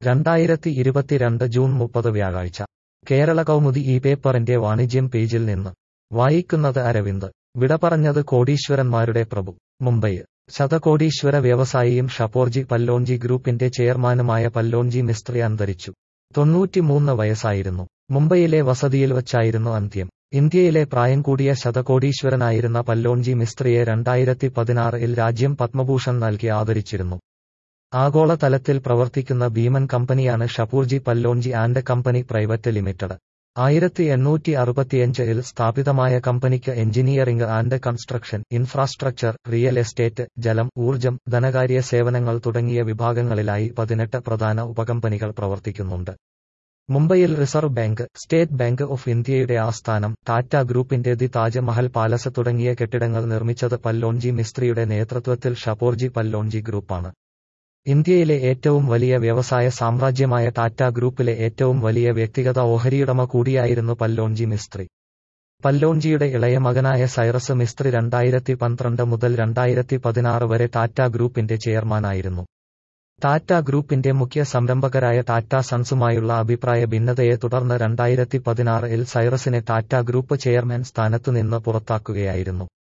രണ്ടായിരത്തി ഇരുപത്തിരണ്ട് ജൂൺ മുപ്പത് വ്യാഴാഴ്ച കേരള കൗമുദി ഈ പേപ്പറിന്റെ വാണിജ്യം പേജിൽ നിന്ന് വായിക്കുന്നത് അരവിന്ദ് വിട പറഞ്ഞത് കോടീശ്വരന്മാരുടെ പ്രഭു മുംബൈ ശതകോടീശ്വര വ്യവസായിയും ഷപോർജി പല്ലോൺജി ഗ്രൂപ്പിന്റെ ചെയർമാനുമായ പല്ലോൺജി മിസ്ത്രി അന്തരിച്ചു തൊണ്ണൂറ്റിമൂന്ന് വയസ്സായിരുന്നു മുംബൈയിലെ വസതിയിൽ വച്ചായിരുന്നു അന്ത്യം ഇന്ത്യയിലെ പ്രായം കൂടിയ ശതകോടീശ്വരനായിരുന്ന പല്ലോൺജി മിസ്ത്രിയെ രണ്ടായിരത്തി പതിനാറിൽ രാജ്യം പത്മഭൂഷൺ നൽകി ആദരിച്ചിരുന്നു ആഗോളതലത്തിൽ പ്രവർത്തിക്കുന്ന ഭീമൻ കമ്പനിയാണ് Shapoorji Pallonji and company private limited ആയിരത്തി എണ്ണൂറ്റി അറുപത്തിയഞ്ചിൽ സ്ഥാപിതമായ കമ്പനിക്ക് engineering and construction infrastructure real estate ജലം ഊർജം ധനകാര്യ സേവനങ്ങൾ തുടങ്ങിയ വിഭാഗങ്ങളിലായി പതിനെട്ട് പ്രധാന ഉപകമ്പനികൾ പ്രവർത്തിക്കുന്നുണ്ട് മുംബൈയിൽ reserve bank state bank of ഇന്ത്യയുടെ ആസ്ഥാനം ടാറ്റ ഗ്രൂപ്പിന്റെ ദി താജ്മഹൽ പാലസ് തുടങ്ങിയ കെട്ടിടങ്ങൾ നിർമ്മിച്ചത് പല്ലോൺജി മിസ്ത്രിയുടെ നേതൃത്വത്തിൽ ഷപോർജി പല്ലോൺജി ഗ്രൂപ്പാണ് ഇന്ത്യയിലെ ഏറ്റവും വലിയ വ്യവസായ സാമ്രാജ്യമായ ടാറ്റ ഗ്രൂപ്പിലെ ഏറ്റവും വലിയ വ്യക്തിഗത ഓഹരിയുടമ കൂടിയായിരുന്നു പല്ലോൺജി മിസ്ത്രി പല്ലോൺജിയുടെ ഇളയ മകനായ സൈറസ് മിസ്ത്രി രണ്ടായിരത്തി പന്ത്രണ്ട് മുതൽ രണ്ടായിരത്തി പതിനാറ് വരെ ടാറ്റ ഗ്രൂപ്പിന്റെ ചെയർമാനായിരുന്നു ടാറ്റ ഗ്രൂപ്പിന്റെ മുഖ്യ സംരംഭകരായ ടാറ്റ സൺസുമായുള്ള അഭിപ്രായ ഭിന്നതയെ തുടർന്ന് രണ്ടായിരത്തി പതിനാറിൽ സൈറസിനെ ടാറ്റ ഗ്രൂപ്പ് ചെയർമാൻ സ്ഥാനത്തുനിന്ന് പുറത്താക്കുകയായിരുന്നു